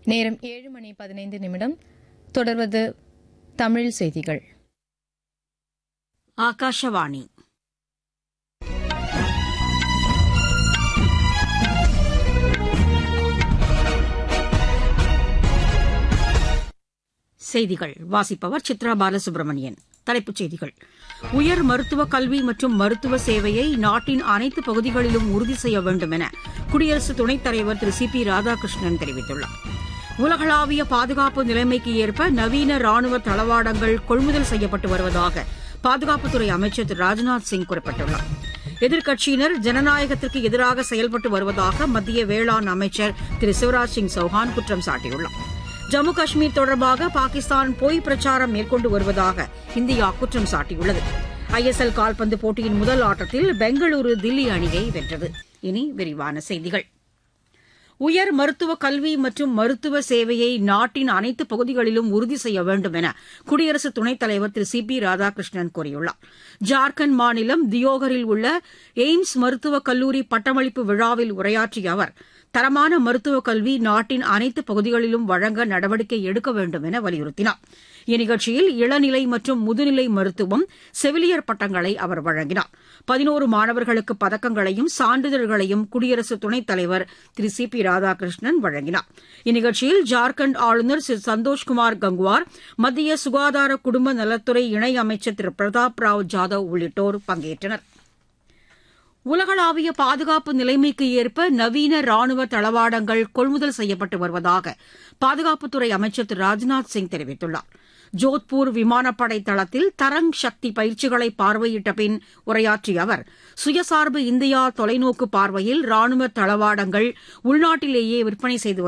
நேரம் ஏழு மணி பதினைந்து நிமிடம் தொடர்வது தமிழ் செய்திகள் ஆகாஷவாணி செய்திகள் வாசிப்பவர் சித்ரா பாலசுப்ரமணியன் தலைப்புச் செய்திகள் உயர் மருத்துவ கல்வி மற்றும் மருத்துவ சேவையை நாட்டின் அனைத்து பகுதிகளிலும் உறுதி செய்ய வேண்டும் என குடியரசு துணைத் தலைவர் திரு சி பி ராதாகிருஷ்ணன் தெரிவித்துள்ளார் உலகளாவிய பாதுகாப்பு நிலைமைக்கு ஏற்ப நவீன ராணுவ தளவாடங்கள் கொள்முதல் செய்யப்பட்டு வருவதாக பாதுகாப்புத்துறை அமைச்சர் திரு ராஜ்நாத் சிங் குறிப்பிட்டுள்ளார் எதிர்க்கட்சியினர் ஜனநாயகத்திற்கு எதிராக செயல்பட்டு வருவதாக மத்திய வேளாண் அமைச்சர் திரு சிவராஜ் சிங் சௌஹான் குற்றம் சாட்டியுள்ளார் ஜம்மு காஷ்மீர் தொடர்பாக பாகிஸ்தான் பொய் பிரச்சாரம் மேற்கொண்டு வருவதாக இந்தியா குற்றம் சாட்டியுள்ளது ஐஎஸ்எல் கால்பந்து போட்டியின் முதல் ஆட்டத்தில் பெங்களூரு தில்லி அணியை வென்றது இனி விரிவான செய்திகள் உயர் மருத்துவ கல்வி மற்றும் மருத்துவ சேவையை நாட்டின் அனைத்து பகுதிகளிலும் உறுதி செய்ய வேண்டும் என குடியரசு துணைத் தலைவர் திரு சி பி ராதாகிருஷ்ணன் கூறியுள்ளார் ஜார்க்கண்ட் மாநிலம் தியோகரில் உள்ள எய்ம்ஸ் மருத்துவக் கல்லூரி பட்டமளிப்பு விழாவில் உரையாற்றிய அவர் தரமான மருத்துவக் கல்வி நாட்டின் அனைத்து பகுதிகளிலும் வழங்க நடவடிக்கை எடுக்க வேண்டும் என வலியுறுத்தினார் இந்நிகழ்ச்சியில் இளநிலை மற்றும் முதுநிலை மருத்துவம் செவிலியர் பட்டங்களை அவர் வழங்கினார் பதினோரு மாணவர்களுக்கு பதக்கங்களையும் சான்றிதழ்களையும் குடியரசு துணைத் தலைவர் திரு சி பி ராதாகிருஷ்ணன் வழங்கினார் இந்நிகழ்ச்சியில் ஜார்க்கண்ட் ஆளுநர் திரு சந்தோஷ்குமார் கங்குவார் மத்திய சுகாதார குடும்ப நலத்துறை இணை அமைச்சர் திரு பிரதாப் ராவ் ஜாதவ் உள்ளிட்டோர் பங்கேற்றனா் உலகளாவிய பாதுகாப்பு நிலைமைக்கு ஏற்ப நவீன ராணுவ தளவாடங்கள் கொள்முதல் செய்யப்பட்டு வருவதாக பாதுகாப்புத்துறை அமைச்சர் திரு ராஜ்நாத் சிங் தெரிவித்துள்ளார் ஜோத்பூர் விமானப்படை தளத்தில் தரங் சக்தி பயிற்சிகளை பார்வையிட்ட பின் உரையாற்றிய அவர் சுயசார்பு இந்தியா தொலைநோக்கு பார்வையில் ராணுவ தளவாடங்கள் உள்நாட்டிலேயே விற்பனை செய்து